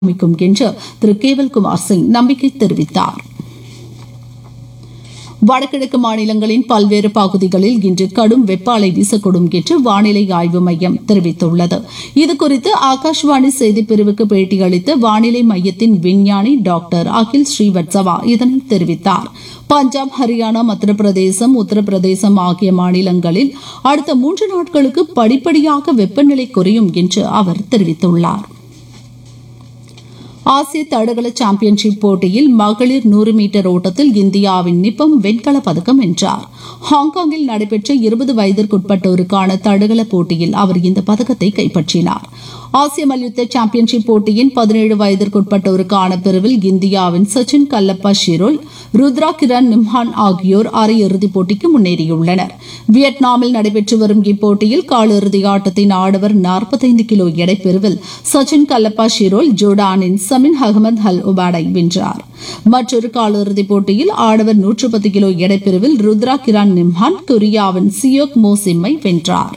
அமைக்கும் என்று திரு கேவல்குமார் சிங் நம்பிக்கை தெரிவித்தார் வடகிழக்கு மாநிலங்களின் பல்வேறு பகுதிகளில் இன்று கடும் வெப்ப அலை வீசக்கூடும் என்று வானிலை ஆய்வு மையம் தெரிவித்துள்ளது இதுகுறித்து ஆகாஷ்வாணி செய்திப் பிரிவுக்கு பேட்டியளித்த வானிலை மையத்தின் விஞ்ஞானி டாக்டர் அகில் ஸ்ரீவத்சவா இதனை தெரிவித்தார் பஞ்சாப் ஹரியானா மத்திய பிரதேசம் உத்தரப்பிரதேசம் ஆகிய மாநிலங்களில் அடுத்த மூன்று நாட்களுக்கு படிப்படியாக வெப்பநிலை குறையும் என்று அவர் தெரிவித்துள்ளார் ஆசிய தடகள சாம்பியன்ஷிப் போட்டியில் மகளிர் நூறு மீட்டர் ஓட்டத்தில் இந்தியாவின் நிப்பம் வெண்கலப் பதக்கம் வென்றார் ஹாங்காங்கில் நடைபெற்ற இருபது வயதிற்குட்பட்டோருக்கான தடகள போட்டியில் அவர் இந்த பதக்கத்தை கைப்பற்றினார் ஆசிய மல்யுத்த சாம்பியன்ஷிப் போட்டியின் பதினேழு வயதிற்குட்பட்டோருக்கான பிரிவில் இந்தியாவின் சச்சின் கல்லப்பா ஷிரோல் ருத்ரா கிரண் நிம்ஹான் ஆகியோர் அரையிறுதிப் போட்டிக்கு முன்னேறியுள்ளனர் வியட்நாமில் நடைபெற்று வரும் இப்போட்டியில் காலிறுதி ஆட்டத்தின் ஆடவர் 45 கிலோ எடை பிரிவில் சச்சின் கல்லப்பா ஷிரோல் ஜோர்டானின் சமின் அகமது அல் உபாடை வென்றார் மற்றொரு காலிறுதிப் போட்டியில் ஆடவர் 110 கிலோ எடை பிரிவில் ருத்ரா கிரான் நிம்ஹான் கொரியாவின் சியோக் மோசிம்மை வென்றார்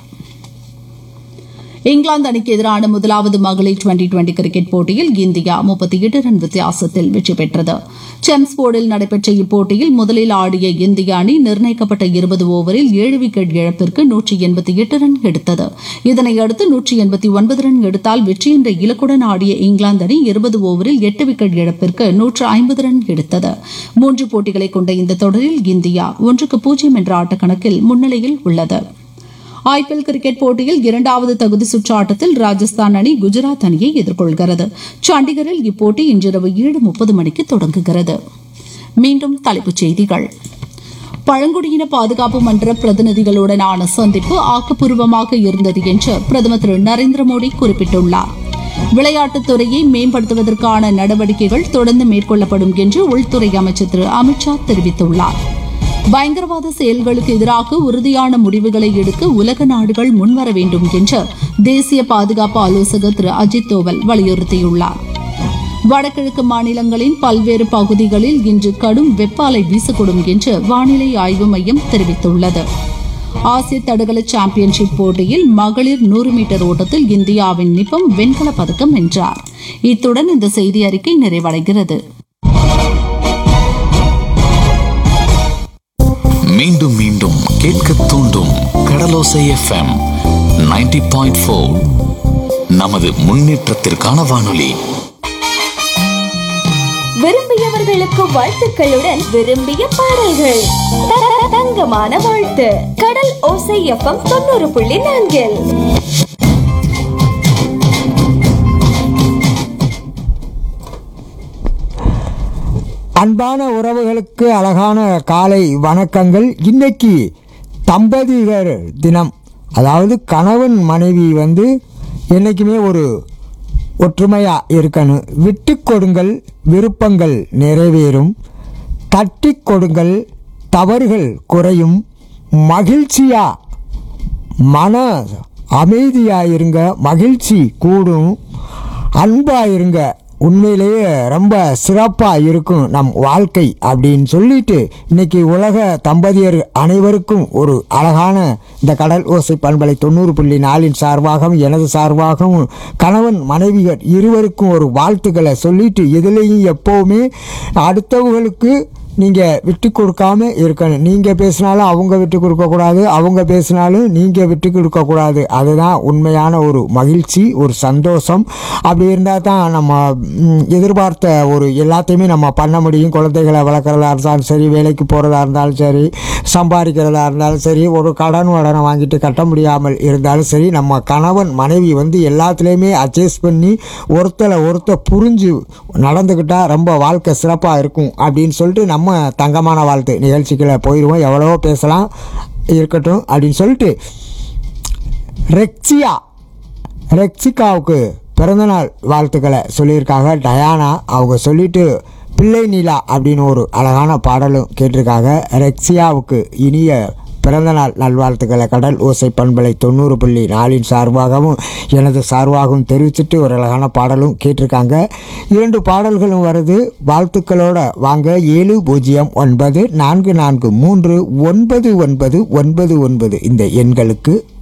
இங்கிலாந்து அணிக்கு எதிரான முதலாவது மகளிர் டுவெண்டி டுவெண்டி கிரிக்கெட் போட்டியில் இந்தியா முப்பத்தி எட்டு ரன் வித்தியாசத்தில் வெற்றி பெற்றது செம்ஸ்போர்டில் நடைபெற்ற இப்போட்டியில் முதலில் ஆடிய இந்திய அணி நிர்ணயிக்கப்பட்ட இருபது ஓவரில் ஏழு விக்கெட் இழப்பிற்கு நூற்றி எண்பத்தி எட்டு ரன் எடுத்தது இதனையடுத்து நூற்றி எண்பத்தி ஒன்பது ரன் எடுத்தால் வெற்றி என்ற இலக்குடன் ஆடிய இங்கிலாந்து அணி இருபது ஓவரில் எட்டு விக்கெட் இழப்பிற்கு நூற்று ஐம்பது ரன் எடுத்தது மூன்று போட்டிகளை கொண்ட இந்த தொடரில் இந்தியா ஒன்றுக்கு பூஜ்ஜியம் என்ற ஆட்டக்கணக்கில் முன்னிலையில் உள்ளது ஐபிஎல் கிரிக்கெட் போட்டியில் இரண்டாவது தகுதி சுற்று ஆட்டத்தில் ராஜஸ்தான் அணி குஜராத் அணியை எதிர்கொள்கிறது சண்டிகரில் இப்போட்டி இன்றிரவு ஏழு முப்பது மணிக்கு தொடங்குகிறது மீண்டும் தலைப்புச் செய்திகள் பழங்குடியின பாதுகாப்பு மன்ற பிரதிநிதிகளுடனான சந்திப்பு ஆக்கப்பூர்வமாக இருந்தது என்று பிரதமர் திரு நரேந்திர மோடி குறிப்பிட்டுள்ளார் விளையாட்டுத் துறையை மேம்படுத்துவதற்கான நடவடிக்கைகள் தொடர்ந்து மேற்கொள்ளப்படும் என்று உள்துறை அமைச்சர் திரு அமித்ஷா தெரிவித்துள்ளார் பயங்கரவாத செயல்களுக்கு எதிராக உறுதியான முடிவுகளை எடுக்க உலக நாடுகள் முன்வர வேண்டும் என்று தேசிய பாதுகாப்பு ஆலோசகர் திரு அஜித் தோவல் வலியுறுத்தியுள்ளார் வடகிழக்கு மாநிலங்களின் பல்வேறு பகுதிகளில் இன்று கடும் வெப்ப அலை வீசக்கூடும் என்று வானிலை ஆய்வு மையம் தெரிவித்துள்ளது ஆசிய தடகள சாம்பியன்ஷிப் போட்டியில் மகளிர் நூறு மீட்டர் ஓட்டத்தில் இந்தியாவின் நிபம் வெண்கலப் பதக்கம் வென்றார் இத்துடன் இந்த செய்தி அறிக்கை நிறைவடைகிறது மீண்டும் மீண்டும் கேட்க தூண்டும் கடலோசை எஃப்எம் 90.4 பாயிண்ட் ஃபோர் நமது முன்னேற்றத்திற்கான வானொலி விரும்பியவர்களுக்கு வாழ்த்துக்களுடன் விரும்பிய பாடல்கள் த- தங்கமான வாழ்த்து கடல் ஓசை எஃப்எம் தொண்ணூறு புள்ளி நான்கில் அன்பான உறவுகளுக்கு அழகான காலை வணக்கங்கள் இன்னைக்கு தம்பதியர் தினம் அதாவது கணவன் மனைவி வந்து என்றைக்குமே ஒரு ஒற்றுமையாக இருக்கணும் விட்டு கொடுங்கள் விருப்பங்கள் நிறைவேறும் தட்டி கொடுங்கள் தவறுகள் குறையும் மகிழ்ச்சியாக மன அமைதியாக இருங்க மகிழ்ச்சி கூடும் அன்பாக இருங்க உண்மையிலேயே ரொம்ப சிறப்பாக இருக்கும் நம் வாழ்க்கை அப்படின்னு சொல்லிட்டு இன்னைக்கு உலக தம்பதியர் அனைவருக்கும் ஒரு அழகான இந்த கடல் ஓசை பண்பலை தொண்ணூறு புள்ளி நாலின் சார்பாகவும் எனது சார்பாகவும் கணவன் மனைவியர் இருவருக்கும் ஒரு வாழ்த்துக்களை சொல்லிட்டு எதுலேயும் எப்போவுமே அடுத்தவங்களுக்கு நீங்கள் விட்டு கொடுக்காம இருக்கணும் நீங்கள் பேசினாலும் அவங்க விட்டு கொடுக்கக்கூடாது அவங்க பேசினாலும் நீங்கள் விட்டு கொடுக்கக்கூடாது அதுதான் உண்மையான ஒரு மகிழ்ச்சி ஒரு சந்தோஷம் அப்படி இருந்தால் தான் நம்ம ம், எதிர்பார்த்த ஒரு எல்லாத்தையுமே நம்ம பண்ண முடியும் குழந்தைகளை வளர்க்குறதா இருந்தாலும் சரி வேலைக்கு போகிறதா இருந்தாலும் சரி சம்பாதிக்கிறதா இருந்தாலும் சரி ஒரு கடன் உடனே வாங்கிட்டு கட்ட முடியாமல் இருந்தாலும் சரி நம்ம கணவன் மனைவி வந்து எல்லாத்துலேயுமே அட்ஜஸ்ட் பண்ணி ஒருத்தரை ஒருத்தர் புரிஞ்சு நடந்துக்கிட்டால் ரொம்ப வாழ்க்கை சிறப்பாக இருக்கும் அப்படின்னு சொல்லிட்டு நம்ம தங்கமான வாழ்த்து நிகழ்ச்சிகளை போயிடுவோம் எவ்வளவோ பேசலாம் இருக்கட்டும் அப்படின்னு சொல்லிட்டு ரெக்ஸியா ரெக்ஸிகாவுக்கு பிறந்தநாள் வாழ்த்துக்களை சொல்லியிருக்காங்க டயானா அவங்க சொல்லிட்டு பிள்ளை நிலா அப்படின்னு ஒரு அழகான பாடலும் கேட்டிருக்காங்க ரெக்ஸியாவுக்கு இனிய பிறந்தநாள் நல்வாழ்த்துக்களை கடல் ஓசை பண்பலை தொண்ணூறு புள்ளி நாலின் சார்பாகவும் எனது சார்பாகவும் தெரிவிச்சுட்டு ஒரு அழகான பாடலும் கேட்டிருக்காங்க இரண்டு பாடல்களும் வருது வாழ்த்துக்களோட வாங்க ஏழு பூஜ்ஜியம் ஒன்பது நான்கு நான்கு மூன்று ஒன்பது ஒன்பது ஒன்பது ஒன்பது இந்த எண்களுக்கு